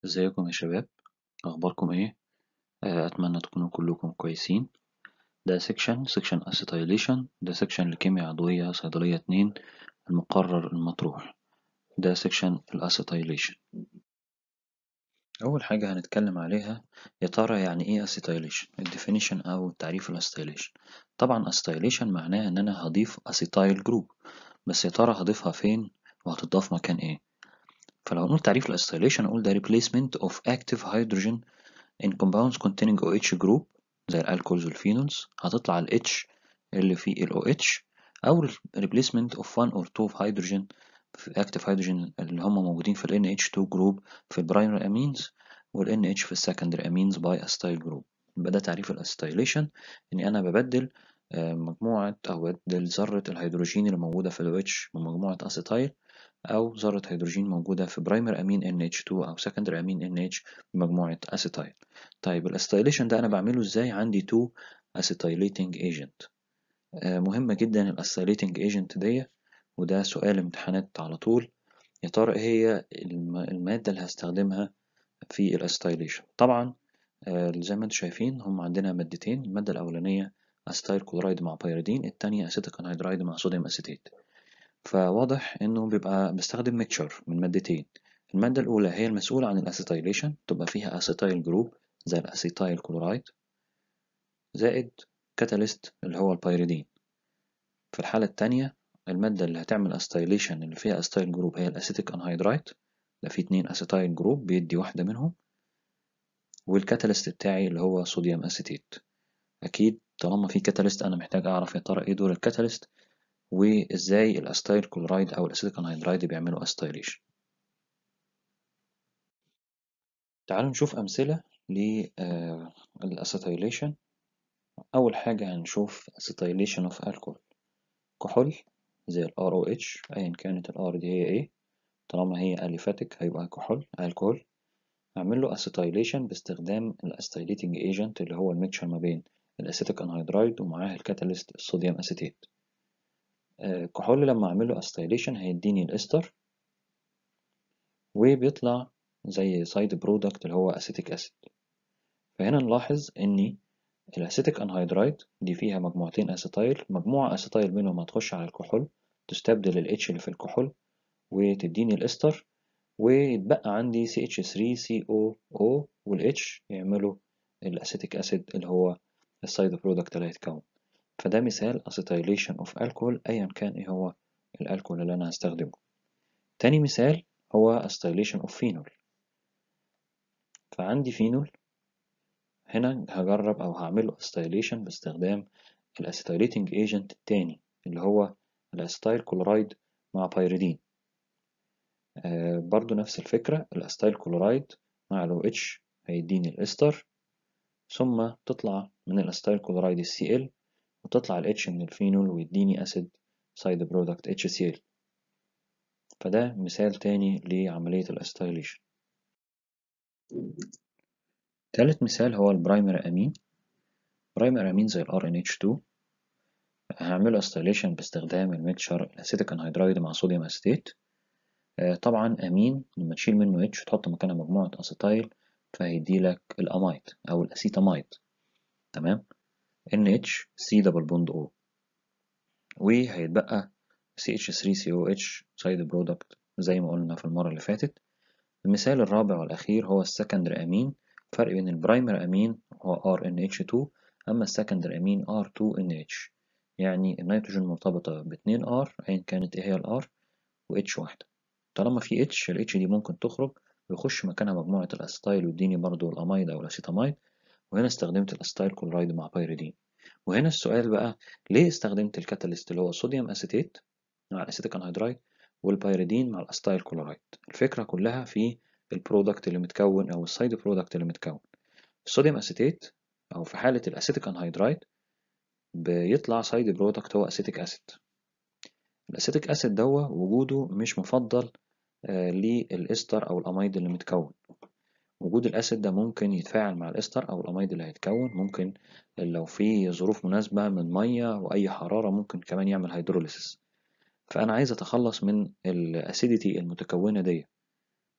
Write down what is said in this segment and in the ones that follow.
ازيكم يا شباب اخباركم ايه آه، اتمنى تكونوا كلكم كويسين ده سيكشن سيكشن اسيتايليشن ده سيكشن لكيمياء عضوية صيدلية اتنين المقرر المطروح ده سيكشن الاسيتايليشن اول حاجة هنتكلم عليها يا ترى يعني ايه اسيتايليشن الديفينيشن او تعريف الاسيتايليشن طبعا اسيتايليشن معناه ان انا هضيف اسيتايل جروب بس يا ترى هضيفها فين وهتضاف مكان ايه فلو نقول تعريف الاسيتايليشن اقول ده replacement of active hydrogen in compounds containing OH group زي الالكولز والفينولز هتطلع ال H اللي فيه ال OH أو ال replacement of one or two of hydrogen في active hydrogen اللي هم موجودين في ال NH2 group في ال primary amines وال NH في ال secondary amines by acetyl group يبقى ده تعريف الاسيتايليشن إني أنا ببدل مجموعة أو بدل ذرة الهيدروجين اللي موجودة في ال OH بمجموعة أسيتايل أو ذرة هيدروجين موجودة في برايمر أمين NH2 أو سكندري أمين NH بمجموعة أسيتايل طيب الأسيتايليشن ده أنا بعمله إزاي عندي 2 أسيتايليتنج ايجنت مهمة جدا الأسيتايليتنج ايجنت دي وده سؤال امتحانات على طول يا ترى إيه هي المادة اللي هستخدمها في الأسيتايليشن طبعا زي ما انتم شايفين هم عندنا مادتين المادة الأولانية أسيتايل كلورايد مع بايريدين التانية أسيتيك أنهيدرايد مع صوديوم أسيتيت فواضح انه بيبقى بستخدم ميكشر من مادتين المادة الأولى هي المسؤولة عن الأسيتايليشن تبقى فيها أسيتايل جروب زي الأسيتايل كلورايد زائد كاتاليست اللي هو البيريدين في الحالة التانية المادة اللي هتعمل أسيتايليشن اللي فيها أسيتايل جروب هي الأسيتيك أنهيدرايت ده فيه اتنين أسيتايل جروب بيدي واحدة منهم والكاتاليست بتاعي اللي هو صوديوم أسيتيت أكيد طالما في كاتاليست أنا محتاج أعرف يا ترى إيه دور الكاتاليست وازاي الاستايل كلورايد او الاسيتيك انهيدرايد بيعملوا استايليشن تعالوا نشوف امثله للاسيتايليشن اول حاجه هنشوف اسيتايليشن اوف الكحول كحول زي ال ROH ايا كانت ال R دي هي ايه طالما هي اليفاتيك هيبقى كحول الكحول هعمل له اسيتايليشن باستخدام الاستايليتنج ايجنت اللي هو الميكشر ما بين الاسيتيك انهيدرايد ومعاه الكاتاليست الصوديوم اسيتيت كحول لما اعمل له استايليشن هيديني الاستر وبيطلع زي سايد برودكت اللي هو اسيتيك اسيد فهنا نلاحظ ان الاسيتيك انهيدرايد دي فيها مجموعتين اسيتايل مجموعة اسيتايل منهم هتخش على الكحول تستبدل الاتش اللي في الكحول وتديني الاستر ويتبقى عندي CH3COO والاتش يعملوا الاسيتيك اسيد اللي هو السايد برودكت اللي هيتكون فده مثال acetylation of alcohol أيا كان إيه هو الألكول اللي أنا هستخدمه تاني مثال هو acetylation of phenol فعندي فينول هنا هجرب أو هعمله acetylation باستخدام الأسيتايليتنج ايجنت التاني اللي هو الأسيتايل كلورايد مع بايريدين آه برضو نفس الفكرة الأسيتايل كلورايد مع ال OH هيديني الإستر ثم تطلع من الأسيتايل كلورايد السي ال وتطلع ال H من الفينول ويديني أسيد سايد برودكت HCl فده مثال تاني لعملية الأستايليشن تالت مثال هو البرايمر أمين برايمر أمين زي ال RNH2 هعمله أستايليشن باستخدام الميكشر الأسيتيك أنهيدرايد مع صوديوم أسيتيت طبعا أمين لما تشيل منه H وتحط مكانها مجموعة أسيتايل فهيديلك الأمايد أو الأسيتامايد تمام NH C دبل بوند O وهيتبقى CH3COH سايد برودكت زي ما قلنا في المرة اللي فاتت المثال الرابع والأخير هو السكندري أمين الفرق بين البرايمر أمين هو RNH2 أما السكندري أمين R2NH يعني النيتروجين مرتبطة باتنين R أيا كانت إيه هي الR و H واحدة طالما في H ال H دي ممكن تخرج ويخش مكانها مجموعة الأستايل ويديني برضو الأمايد أو الأسيتامايد وهنا استخدمت الأستايل كلورايد مع بايريدين وهنا السؤال بقى ليه استخدمت الكاتاليست اللي هو الصوديوم أسيتيت مع الأسيتيك أنهيدرايد والبايريدين مع الأستايل كلورايد الفكرة كلها في البرودكت اللي متكون أو السايد برودكت اللي متكون الصوديوم أسيتيت أو في حالة الأسيتيك أنهيدرايد بيطلع سايد برودكت هو أسيتيك أسيد الأسيتيك أسيد دوا وجوده مش مفضل آه للإستر أو الأمايد اللي متكون وجود الأسيد ده ممكن يتفاعل مع الإستر أو الأمايد اللي هيتكون ممكن لو في ظروف مناسبة من مية وأي حرارة ممكن كمان يعمل هيدروليسيس فأنا عايز أتخلص من الأسيديتي المتكونة دي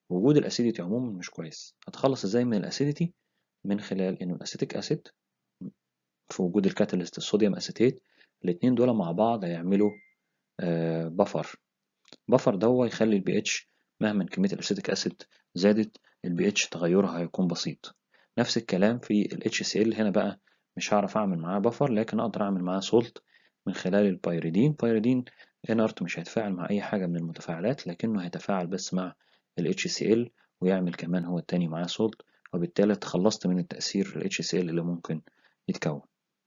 وجود الاسيديتي عموما مش كويس هتخلص ازاي من الاسيديتي من خلال انه الاسيتيك اسيد في وجود الكاتاليست الصوديوم اسيتيت الاتنين دول مع بعض هيعملوا آه بفر بفر ده يخلي البي اتش مهما كمية الاسيتيك اسيد زادت البي اتش تغيرها هيكون بسيط نفس الكلام في ال HCl هنا بقى مش هعرف اعمل معاه بفر لكن اقدر اعمل معاه سولت من خلال البيريدين بايريدين انرت مش هيتفاعل مع اي حاجة من المتفاعلات لكنه هيتفاعل بس مع ال HCl ويعمل كمان هو التاني معاه سولت وبالتالي تخلصت من التأثير ال HCl اللي ممكن يتكون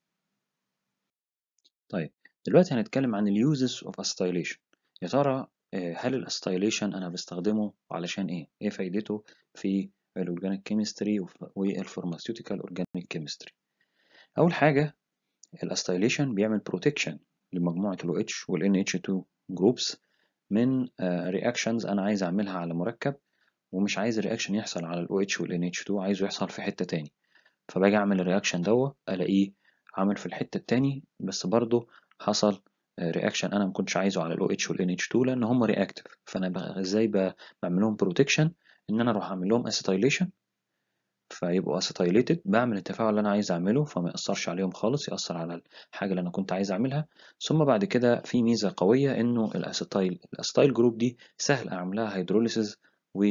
طيب دلوقتي هنتكلم عن ال uses of acetylation يا ترى هل الاستايليشن انا بستخدمه علشان ايه ايه فايدته في الاورجانيك كيمستري والفارماسيوتيكال اورجانيك كيمستري اول حاجه الاستايليشن بيعمل بروتكشن لمجموعه ال OH وال NH2 جروبس من رياكشنز انا عايز اعملها على مركب ومش عايز الرياكشن يحصل على ال OH وال NH2 عايزه يحصل في حته تاني فباجي اعمل الرياكشن دوت الاقيه عمل في الحته التاني بس برضه حصل رياكشن انا ما كنتش عايزه على ال OH وال NH2 لان هم رياكتيف فانا ازاي بعمل لهم بروتكشن ان انا اروح اعمل لهم اسيتايليشن فيبقوا اسيتايليتد بعمل التفاعل اللي انا عايز اعمله فما ياثرش عليهم خالص ياثر على الحاجه اللي انا كنت عايز اعملها ثم بعد كده في ميزه قويه انه الاسيتايل الاسيتايل جروب دي سهل اعملها هيدروليسيس و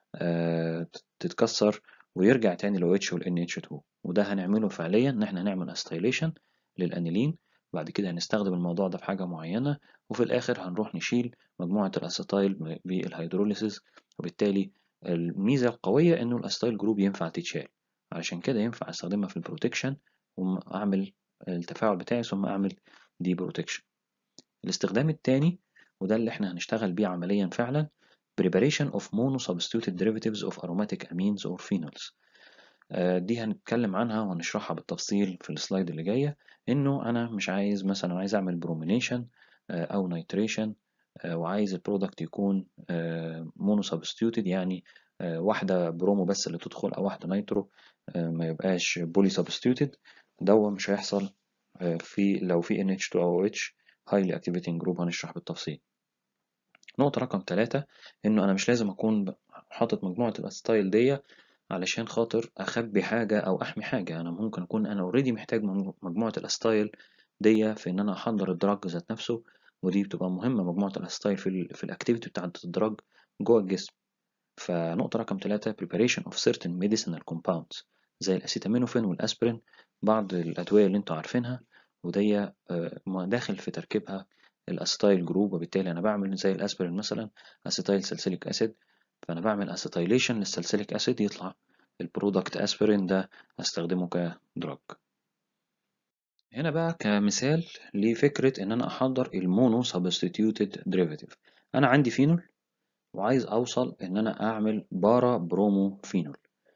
تتكسر ويرجع تاني ل OH وال NH2 وده هنعمله فعليا ان احنا نعمل اسيتايليشن للانيلين بعد كده هنستخدم الموضوع ده في حاجة معينة وفي الآخر هنروح نشيل مجموعة الأسيتايل بالهيدروليسيس وبالتالي الميزة القوية إنه الأسيتايل جروب ينفع تتشال علشان كده ينفع أستخدمها في البروتكشن وأعمل التفاعل بتاعي ثم أعمل دي بروتكشن الاستخدام التاني وده اللي احنا هنشتغل بيه عمليا فعلا preparation of monosubstituted derivatives of aromatic amines or phenols دي هنتكلم عنها وهنشرحها بالتفصيل في السلايد اللي جايه انه انا مش عايز مثلا عايز اعمل برومينيشن او نيتريشن وعايز البرودكت يكون مونو سبستيوتد يعني واحده برومو بس اللي تدخل او واحده نيترو ما يبقاش بولي سبستيوتد ده مش هيحصل في لو في NH2 او OH highly activating group هنشرح بالتفصيل نقطة رقم ثلاثة إنه أنا مش لازم أكون حاطط مجموعة الأستايل دي علشان خاطر أخبي حاجة أو أحمي حاجة أنا ممكن أكون أنا أوريدي محتاج مجموعة الأستايل دي في إن أنا أحضر الدراج ذات نفسه ودي بتبقى مهمة مجموعة الأستايل في ال في الأكتيفيتي بتاعة الدراج جوه الجسم فنقطة رقم ثلاثة preparation of certain medicinal compounds زي الأسيتامينوفين والأسبرين بعض الأدوية اللي انتوا عارفينها ودي داخل في تركيبها الأستايل جروب وبالتالي أنا بعمل زي الأسبرين مثلا أسيتايل سلسليك أسيد فأنا بعمل أسيتايليشن للسلسليك أسيد يطلع البرودكت أسبرين ده هستخدمه كدراج هنا بقى كمثال لفكرة إن أنا أحضر المونو سبستيتيوتد ديريفاتيف أنا عندي فينول وعايز أوصل إن أنا أعمل بارا برومو فينول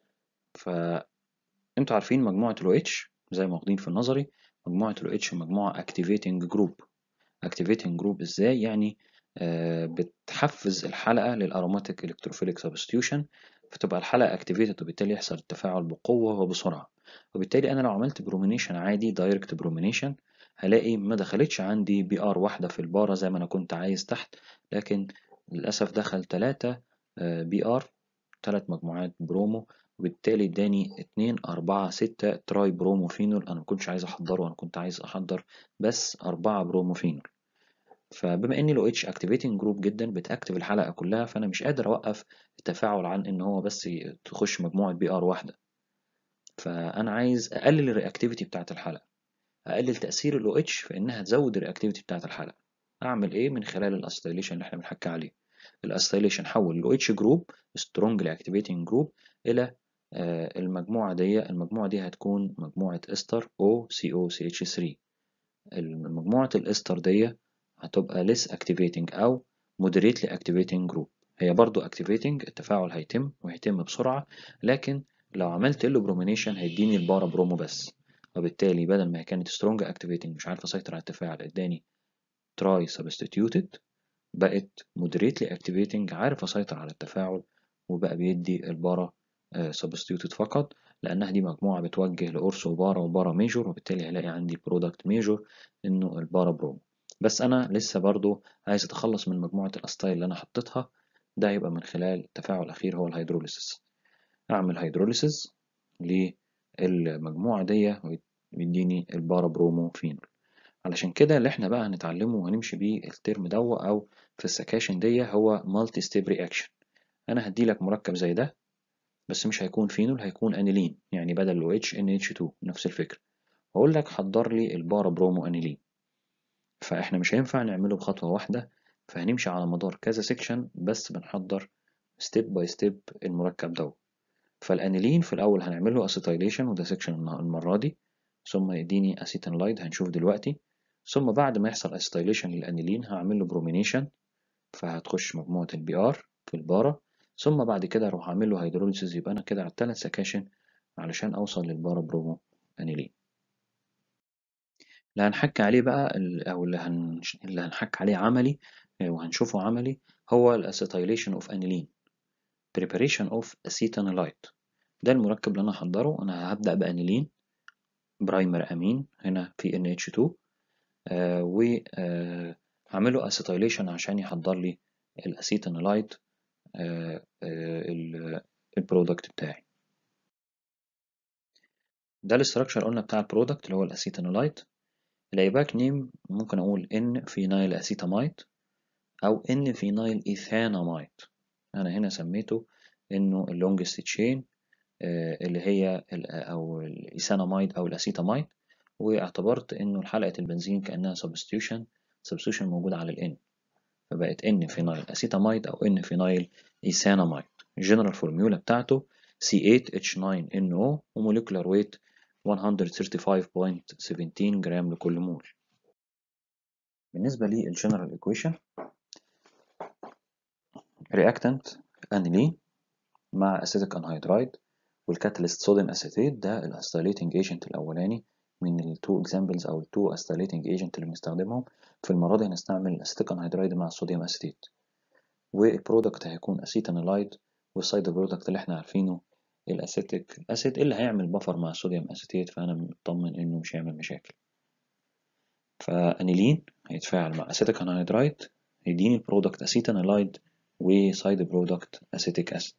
فأنتوا عارفين مجموعة ال OH زي ما واخدين في النظري مجموعة ال OH مجموعة activating جروب activating جروب إزاي يعني آه بتحفز الحلقة للأروماتيك إلكتروفيليك سبستيوشن فتبقى الحلقة activated وبالتالي يحصل التفاعل بقوة وبسرعة وبالتالي أنا لو عملت برومينيشن عادي دايركت برومينيشن هلاقي ما دخلتش عندي بي ار واحدة في البارة زي ما أنا كنت عايز تحت لكن للأسف دخل تلاتة بي ار تلات مجموعات برومو وبالتالي اداني اتنين أربعة ستة تراي برومو فينول أنا مكنتش عايز أحضره أنا كنت عايز أحضر بس أربعة برومو فينول فبما إن ال OH activating جروب جدا بتأكتف الحلقة كلها فأنا مش قادر أوقف التفاعل عن إن هو بس تخش مجموعة بي ار واحدة فأنا عايز أقلل الرياكتيفيتي بتاعة الحلقة أقلل تأثير ال OH في إنها تزود الرياكتيفيتي بتاعة الحلقة أعمل إيه من خلال الأستيليشن اللي إحنا بنحكي عليه الأستيليشن حول ال OH جروب strongly activating جروب إلى المجموعة دي المجموعة دي هتكون مجموعة استر OCOCH3 مجموعة الاستر دي هتبقى less activating أو moderately activating group هي برضو activating التفاعل هيتم وهيتم بسرعة لكن لو عملت له برومينيشن هيديني البارا برومو بس وبالتالي بدل ما هي كانت strong activating مش عارف أسيطر على التفاعل اداني try substituted بقت moderately activating عارف أسيطر على التفاعل وبقى بيدي البارا سبستيوتد فقط لأنها دي مجموعة بتوجه لأورثو وبارا وبارا ميجور وبالتالي هلاقي عندي برودكت ميجور إنه البارا برومو بس أنا لسه برضو عايز أتخلص من مجموعة الأستايل اللي أنا حطيتها ده هيبقى من خلال التفاعل الأخير هو الهيدروليسيس أعمل هيدروليسيس للمجموعة دي ويديني البارابرومو فينول علشان كده اللي احنا بقى هنتعلمه وهنمشي بيه الترم دو أو في السكاشن دي هو مالتي ستيب رياكشن أنا هديلك مركب زي ده بس مش هيكون فينول هيكون أنيلين يعني بدل ال OH NH2 نفس الفكرة وأقول لك حضر لي البارابرومو أنيلين فإحنا مش هينفع نعمله بخطوة واحدة فهنمشي على مدار كذا سيكشن بس بنحضر ستيب باي ستيب المركب ده فالانيلين في الاول هنعمله اسيتايليشن وده سيكشن المره دي ثم يديني اسيتانلايد هنشوف دلوقتي ثم بعد ما يحصل اسيتايليشن للانيلين هعمل له برومينيشن فهتخش مجموعه البي ار في البارا ثم بعد كده اروح اعمل له هيدروليسيس يبقى انا كده على الثلاث سكاشن علشان اوصل للبارا برومو انيلين اللي هنحكي عليه بقى او اللي, هن... اللي هنحكي عليه عملي وهنشوفه عملي هو الاسيتايليشن اوف انيلين preparation of acetanolite ده المركب اللي انا هحضره انا هبدأ بانيلين برايمر امين هنا في NH2 آه وهعمله اسيتايليشن عشان يحضر لي الاسيتانولايت آه آه البرودكت بتاعي ده الاستراكشر قلنا بتاع البرودكت اللي هو الاسيتانولايت الايباك نيم ممكن اقول ان فينايل اسيتامايد او ان فينايل ايثانامايد انا هنا سميته انه اللونجست تشين اللي هي او الايثانامايد او الاسيتامايد واعتبرت انه حلقه البنزين كانها سبستيوشن سبستيوشن موجود على الان فبقت ان فينايل اسيتامايد او ان فينايل ايثانامايد الجنرال فورميولا بتاعته C8H9NO وموليكولار ويت 135.17 جرام لكل مول بالنسبة للجنرال ايكويشن رياكتنت انيلين مع اسيتيك انهيدرايد والكاتاليست صوديوم اسيتيت ده الاستايليتنج ايجنت الاولاني من التو اكزامبلز او التو استايليتنج ايجنت اللي بنستخدمهم في المره دي هنستعمل الاسيتيك انهيدرايد مع الصوديوم اسيتيت والبرودكت هيكون اسيتانولايد والسايد برودكت اللي احنا عارفينه الاسيتيك اسيد اللي هيعمل بفر مع الصوديوم اسيتيت فانا مطمن انه مش هيعمل مشاكل فانيلين هيتفاعل مع اسيتيك انهيدرايد يديني البرودكت اسيتانولايد وسايد برودكت اسيتيك اسيد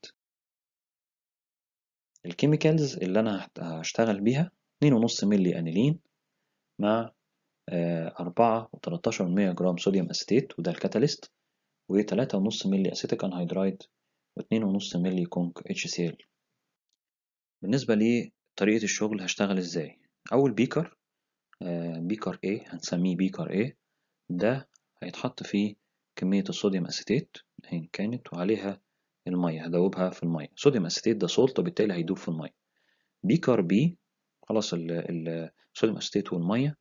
الكيميكالز اللي انا هشتغل بيها 2.5 ملي انيلين مع أربعة وتلاتاشر من مية جرام صوديوم أسيتيت وده الكاتاليست وتلاتة ونص ملي أسيتيك أنهيدرايد واتنين ونص ملي كونك HCl بالنسبة لطريقة الشغل هشتغل ازاي أول بيكر بيكر A هنسميه بيكر A ده هيتحط فيه كمية الصوديوم أسيتيت إن كانت وعليها المية هدوبها في المية صوديوم أسيتيت ده سولت وبالتالي هيدوب في المية بيكر بي خلاص الصوديوم أسيتيت والمية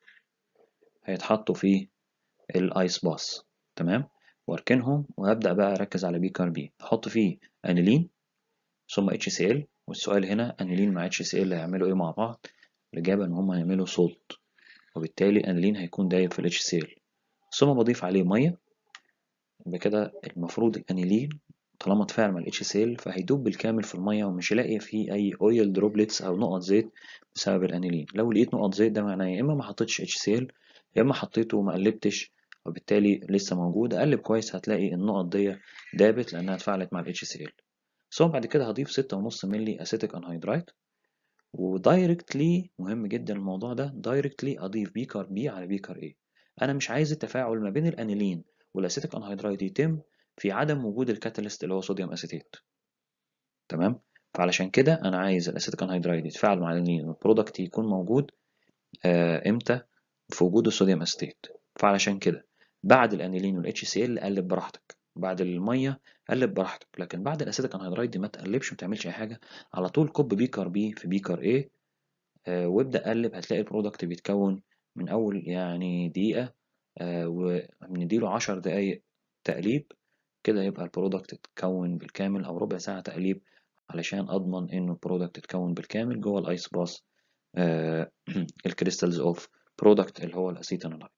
هيتحطوا في الايس باص تمام واركنهم وهبدأ بقى اركز على بيكر بي احط فيه انيلين ثم اتش سي ال والسؤال هنا انيلين مع اتش سي ال هيعملوا ايه مع بعض الاجابه ان هم هيعملوا سولت وبالتالي انيلين هيكون دايب في الاتش سي ال ثم بضيف عليه ميه يبقى كده المفروض الانيلين طالما اتفاعل مع الاتش سي ال فهيدوب بالكامل في الميه ومش هلاقي فيه اي اويل دروبلتس او نقط زيت بسبب الانيلين لو لقيت نقط زيت ده معناه يا اما ما حطيتش اتش سي ال يا اما حطيته وما قلبتش وبالتالي لسه موجود اقلب كويس هتلاقي النقط دي دابت لانها اتفاعلت مع الاتش سي ال ثم بعد كده هضيف ستة ونص ملي اسيتيك انهيدرايت ودايركتلي مهم جدا الموضوع ده دايركتلي اضيف بيكر بي على بيكر اي انا مش عايز التفاعل ما بين الانيلين والاسيتيك انهيدرايت يتم في عدم وجود الكاتاليست اللي هو صوديوم اسيتيت تمام فعلشان كده انا عايز الاسيتيك انهيدرايت يتفاعل مع الانيلين والبرودكت يكون موجود آه امتى في وجود الصوديوم اسيتيت فعلشان كده بعد الانيلين والاتش سي ال قلب براحتك بعد الميه قلب براحتك لكن بعد الاسيتيك انهيدرايت دي ما تقلبش ما تعملش اي حاجه على طول كب بيكر بي في بيكر ايه آه وابدا قلب هتلاقي البرودكت بيتكون من اول يعني دقيقه آه ونديله عشر دقايق تقليب كده يبقى البرودكت اتكون بالكامل او ربع ساعه تقليب علشان اضمن انه البرودكت اتكون بالكامل جوه الايس باص آه الكريستالز اوف برودكت اللي هو الاسيتانولايت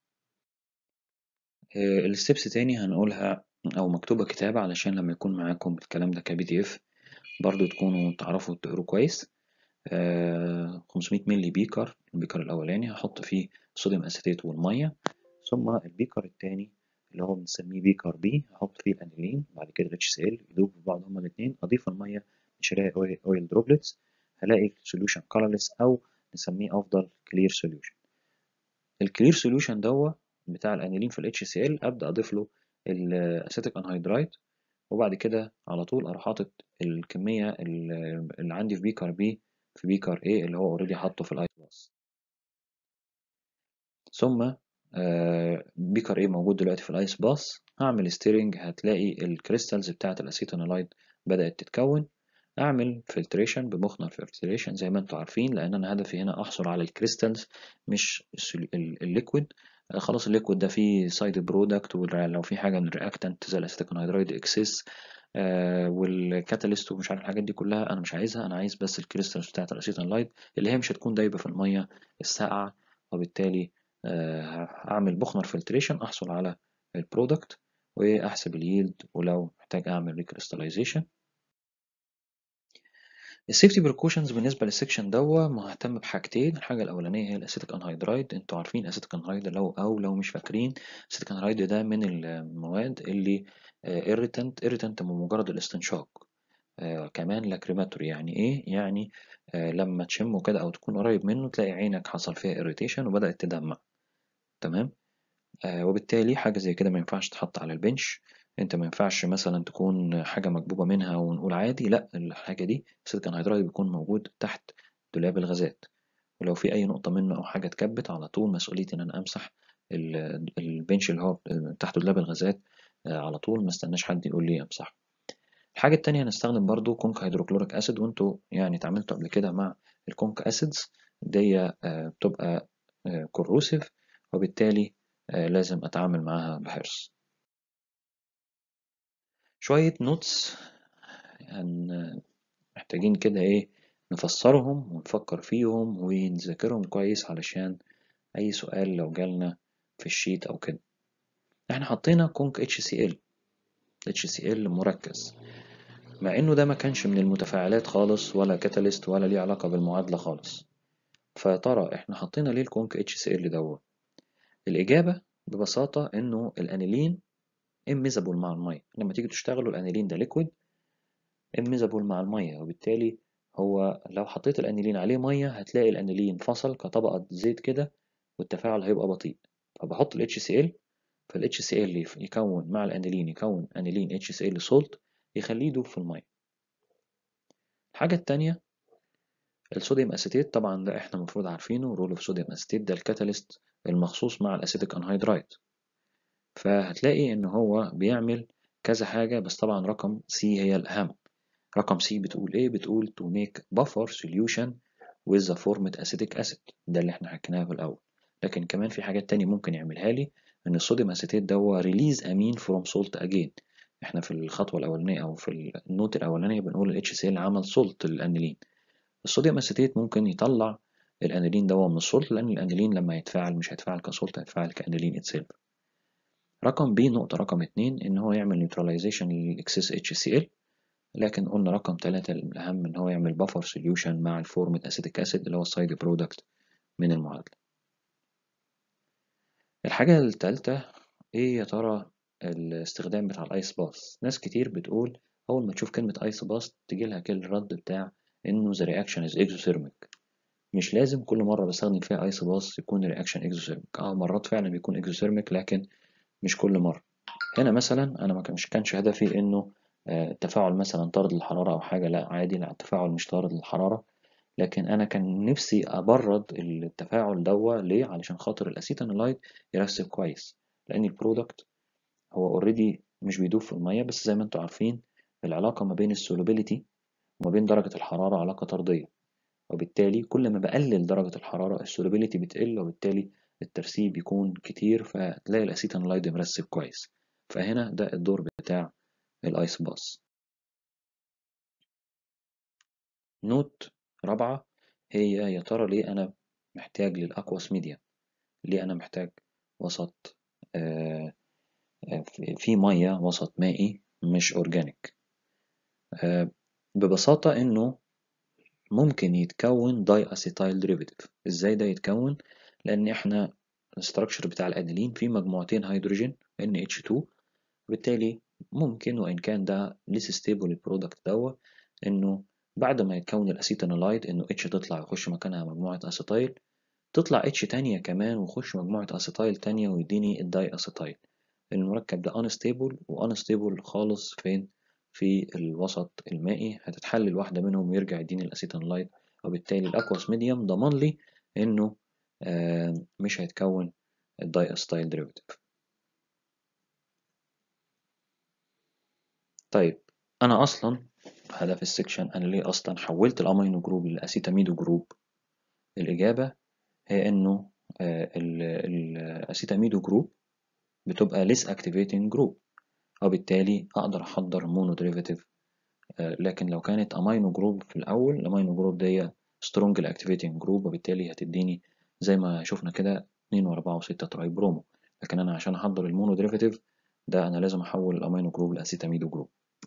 الستبس تاني هنقولها او مكتوبة كتابة علشان لما يكون معاكم الكلام ده كبي دي اف برضو تكونوا تعرفوا تقروا كويس آه 500 ملي بيكر البيكر الاولاني هحط فيه الصوديوم اسيتيت والمية ثم البيكر التاني اللي هو بنسميه بيكر بي هحط فيه الانيلين بعد كده الاتش سي ال يدوب في بعض هما الاثنين اضيف الميه مش هلاقي اويل دروبلتس هلاقي السوليوشن كولرلس او نسميه افضل كلير سوليوشن الكلير سوليوشن دوت بتاع الانيلين في الاتش سي ال ابدا اضيف له الاسيتيك انهيدرايد وبعد كده على طول اروح حاطط الكميه اللي عندي في بيكر بي في بيكر A اللي هو اوريدي حاطه في الايس باص ثم بيكر A موجود دلوقتي في الايس باص هعمل ستيرنج هتلاقي الكريستالز بتاعه الاسيتونولايد بدات تتكون اعمل فلتريشن بمخنر فلتريشن زي ما انتم عارفين لان انا هدفي هنا احصل على الكريستالز مش الليكويد خلاص الليكويد ده فيه سايد برودكت ولو في حاجه من الرياكتنت زي الاسيتيك انهيدرايد اكسس آه والكاتاليست ومش عارف الحاجات دي كلها انا مش عايزها انا عايز بس الكريستالز بتاعت الاسيتونلايد اللي هي مش هتكون دايبه في الميه الساقعه وبالتالي آه اعمل بخنر فلتريشن احصل على البرودكت واحسب اليلد ولو محتاج اعمل ريكريستاليزيشن السيفتي بريكوشنز بالنسبه للسكشن دوا مهتم بحاجتين الحاجه الاولانيه هي الاسيتيك انهيدرايد انتوا عارفين اسيتيك انهيدرايد لو او لو مش فاكرين اسيتيك انهيدرايد ده من المواد اللي irritant irritant بمجرد الاستنشاق آه كمان لاكريماتوري يعني ايه يعني آه لما تشمه كده او تكون قريب منه تلاقي عينك حصل فيها irritation وبدأت تدمع تمام آه وبالتالي حاجة زي كده ما ينفعش تحط على البنش انت ما ينفعش مثلا تكون حاجة مكبوبة منها ونقول عادي لا الحاجة دي السيليكون هيدرايد بيكون موجود تحت دولاب الغازات ولو في اي نقطة منه او حاجة اتكبت على طول مسؤوليتي ان انا امسح البنش اللي هو تحت دولاب الغازات على طول ما استناش حد يقول لي امسحه الحاجة التانية هنستخدم برضو كونك هيدروكلوريك اسيد وانتوا يعني اتعاملتوا قبل كده مع الكونك اسيدز دي بتبقى كوروسيف وبالتالي لازم اتعامل معاها بحرص شوية نوتس هن محتاجين كده ايه نفسرهم ونفكر فيهم ونذاكرهم كويس علشان اي سؤال لو جالنا في الشيت او كده احنا حطينا كونك اتش سي ال اتش سي ال مركز مع انه ده ما كانش من المتفاعلات خالص ولا كاتاليست ولا ليه علاقة بالمعادلة خالص فيا ترى احنا حطينا ليه الكونك اتش سي ال دوت الإجابة ببساطة إنه الأنيلين اميزابل مع المية لما تيجي تشتغلوا الأنيلين ده ليكويد اميزابل مع المية وبالتالي هو لو حطيت الأنيلين عليه مية هتلاقي الأنيلين فصل كطبقة زيت كده والتفاعل هيبقى بطيء فبحط ال HCl فال HCl يكون مع الأنيلين يكون أنيلين HCl سولت يخليه يدوب في المية الحاجة التانية الصوديوم أسيتيت طبعا ده احنا المفروض عارفينه رول اوف صوديوم أسيتيت ده الكاتاليست المخصوص مع الأسيتيك أنهيدرايد فهتلاقي إن هو بيعمل كذا حاجة بس طبعا رقم سي هي الأهم رقم سي بتقول إيه؟ بتقول to make buffer solution with the formed acetic acid ده اللي احنا حكيناه في الأول لكن كمان في حاجات تانية ممكن يعملها لي إن الصوديوم أسيتيت ده هو release أمين from salt again احنا في الخطوة الأولانية أو في النوت الأولانية بنقول ال HCl عمل سولت للأنيلين الصوديوم أسيتيت ممكن يطلع الأنيلين ده من السولت لأن الأنيلين لما يتفاعل مش هيتفاعل كسولت هيتفاعل كأنيلين اتسيلف رقم بي نقطة رقم اتنين إن هو يعمل نيوتراليزيشن للإكسس HCl لكن قلنا رقم تلاتة الأهم إن هو يعمل بفر سوليوشن مع الفورمد أسيتيك أسيد اللي هو السايد برودكت من المعادلة الحاجة التالتة إيه يا ترى الاستخدام بتاع الأيس باس ناس كتير بتقول أول ما تشوف كلمة أيس باس تجيلها كل الرد بتاع إنه the reaction is exothermic مش لازم كل مرة بستخدم فيها أيس باس يكون الرياكشن exothermic اه مرات فعلا بيكون exothermic لكن مش كل مرة هنا مثلا أنا ما كانش كانش هدفي إنه التفاعل مثلا طارد للحرارة أو حاجة لا عادي لا التفاعل مش طارد للحرارة لكن أنا كان نفسي أبرد التفاعل دوا ليه علشان خاطر الأسيتانولايد يرسب كويس لأن البرودكت هو اوريدي مش بيدوب في المية بس زي ما انتوا عارفين العلاقة ما بين السولوبيليتي وما بين درجة الحرارة علاقة طردية وبالتالي كل ما بقلل درجة الحرارة السولوبيليتي بتقل وبالتالي الترسيب يكون كتير فتلاقي الأسيتانولايد مرسب كويس فهنا ده الدور بتاع الايس باس نوت رابعة هي يا ترى ليه أنا محتاج للأكواس ميديا ليه أنا محتاج وسط آه في مية وسط مائي مش أورجانيك آه ببساطة إنه ممكن يتكون داي أسيتايل ديريفيتيف إزاي ده يتكون؟ لأن إحنا الاستراكشر بتاع الأنيلين فيه مجموعتين هيدروجين NH2 وبالتالي ممكن وإن كان ده لسه ستيبل البرودكت دوا إنه بعد ما يتكون الأسيتانولايد إنه اتش تطلع ويخش مكانها مجموعة أسيتايل تطلع اتش تانية كمان ويخش مجموعة أسيتايل تانية ويديني الداي أسيتايل المركب ده unstable و unstable خالص فين في الوسط المائي هتتحلل واحدة منهم ويرجع يديني الأسيتانولايد وبالتالي الأكواس ميديوم ضمن لي إنه آه مش هيتكون الداي أسيتايل ديريفيتيف طيب أنا أصلا هدف السكشن أنا ليه أصلا حولت الأمينو جروب للأسيتاميدو جروب الإجابة هي إنه الأسيتاميدو جروب بتبقى less activating group وبالتالي أقدر أحضر مونو ديريفاتيف لكن لو كانت أمينو جروب في الأول الأمينو جروب دي strong activating جروب وبالتالي هتديني زي ما شفنا كده 2 و4 و6 تراي برومو لكن أنا عشان أحضر المونو ديريفاتيف ده أنا لازم أحول الأمينو جروب لأسيتاميدو جروب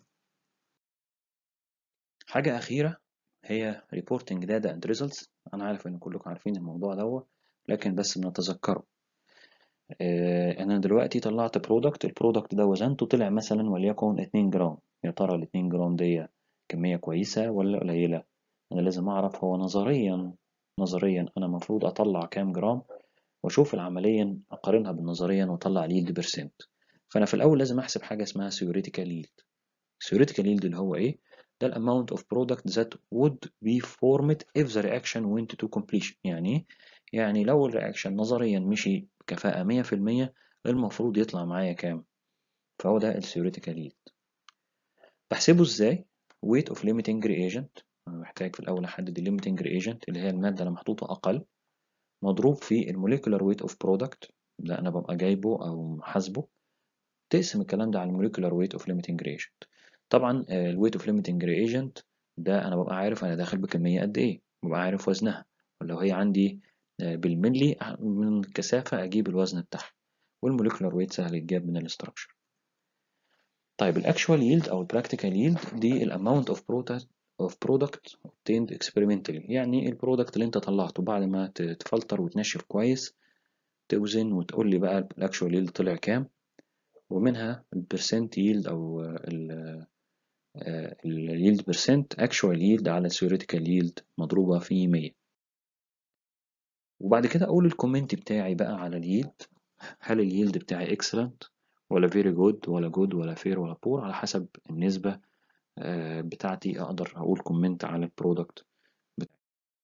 حاجة أخيرة هي reporting data and results أنا عارف إن كلكم عارفين الموضوع دوت لكن بس بنتذكره آه أنا دلوقتي طلعت برودكت البرودكت ده وزنته طلع مثلا وليكن 2 جرام يا ترى ال 2 جرام دي كمية كويسة ولا قليلة أنا لازم أعرف هو نظريا نظريا أنا المفروض أطلع كام جرام وأشوف العمليا أقارنها بالنظريا وأطلع اليلد برسنت فأنا في الأول لازم أحسب حاجة اسمها theoretical yield theoretical yield اللي هو إيه ده الامount of product that would be formed if the reaction went to completion يعني يعني لو الرياكشن نظريا مشي بكفاءة 100% المفروض يطلع معايا كام فهو ده الثيوريتيكال ييلد بحسبه ازاي weight of limiting reagent انا محتاج في الاول احدد ال limiting reagent اللي هي المادة اللي محطوطة اقل مضروب في الموليكولار weight of product ده انا ببقى جايبه او حاسبه تقسم الكلام ده على الموليكولار weight of limiting reagent طبعا الويت اوف ليميتنج ريجنت ده انا ببقى عارف انا داخل بكميه قد ايه ببقى عارف وزنها ولو هي عندي بالملي من الكثافه اجيب الوزن بتاعها والموليكولار ويت سهل يتجاب من الاستراكشر طيب الاكشوال ييلد او البراكتيكال ييلد دي الاماونت اوف برودكت اوف برودكت obtained experimentally يعني البرودكت اللي انت طلعته بعد ما تفلتر وتنشف كويس توزن وتقول لي بقى الاكشوال ييلد طلع كام ومنها البرسنت ييلد او اليلد برسنت اكشوال ييلد على theoretical ييلد مضروبة في 100 وبعد كده اقول الكومنت بتاعي بقى على اليلد هل اليلد بتاعي excellent ولا very good ولا good ولا fair ولا poor على حسب النسبة بتاعتي اقدر اقول كومنت على البرودكت بتاعي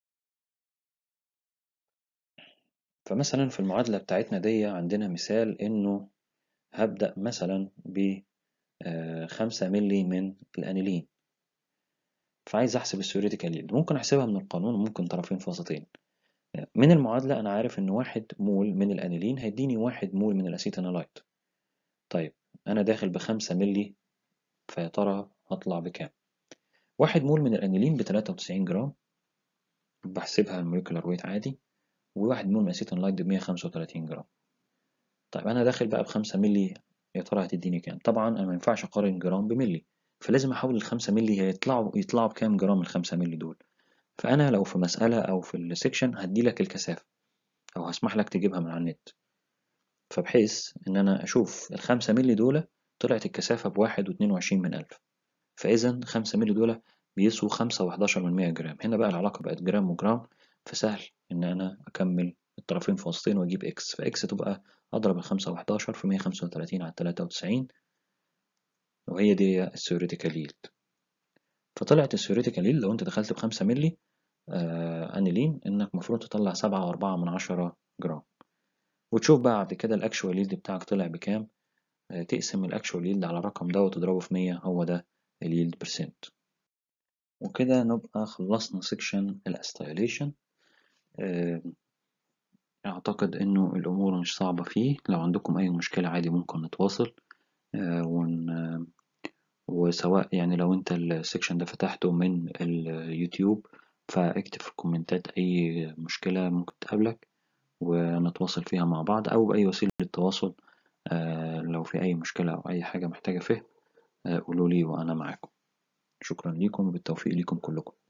فمثلا في المعادلة بتاعتنا دي عندنا مثال انه هبدأ مثلا ب خمسة ملي من الأنيلين فعايز أحسب الثيوريتيكال يلد ممكن أحسبها من القانون وممكن طرفين فاصلتين من المعادلة أنا عارف إن واحد مول من الأنيلين هيديني واحد مول من الأسيتانولايت طيب أنا داخل بخمسة ملي فيا ترى هطلع بكام واحد مول من الأنيلين بتلاتة وتسعين جرام بحسبها الموليكولار ويت عادي وواحد مول من الأسيتانولايت بمية خمسة وتلاتين جرام طيب أنا داخل بقى بخمسة ملي يا ترى هتديني كام طبعا انا ما ينفعش اقارن جرام بملي فلازم احول الخمسة ملي هيطلعوا يطلعوا بكام جرام الخمسة ملي دول فانا لو في مسألة او في السكشن هدي لك الكثافة او هسمح لك تجيبها من على النت فبحيث ان انا اشوف الخمسة ملي دول طلعت الكثافة بواحد واتنين وعشرين من الف فاذا خمسة ملي دول بيسوا خمسة وحداشر من مية جرام هنا بقى العلاقة بقت جرام وجرام فسهل ان انا اكمل الطرفين في وسطين واجيب اكس فاكس تبقى اضرب الخمسة وحداشر في مية خمسة وتلاتين على تلاتة وتسعين وهي دي الثيوريتيكال ييلد فطلعت الثيوريتيكال ييلد لو انت دخلت بخمسة ملي آه انيلين انك المفروض تطلع سبعة واربعة من عشرة جرام وتشوف بقى بعد كده الاكشوال ييلد بتاعك طلع بكام آه تقسم الاكشوال ييلد على الرقم ده وتضربه في مية هو ده الييلد برسنت وكده نبقى خلصنا سيكشن الاستايليشن آه أعتقد إنه الأمور مش صعبة فيه لو عندكم أي مشكلة عادي ممكن نتواصل آه ون آه وسواء يعني لو أنت السكشن ده فتحته من اليوتيوب فاكتب في الكومنتات أي مشكلة ممكن تقابلك ونتواصل فيها مع بعض أو بأي وسيلة تواصل آه لو في أي مشكلة أو أي حاجة محتاجة فهم قولولي وأنا معاكم شكرا ليكم وبالتوفيق ليكم كلكم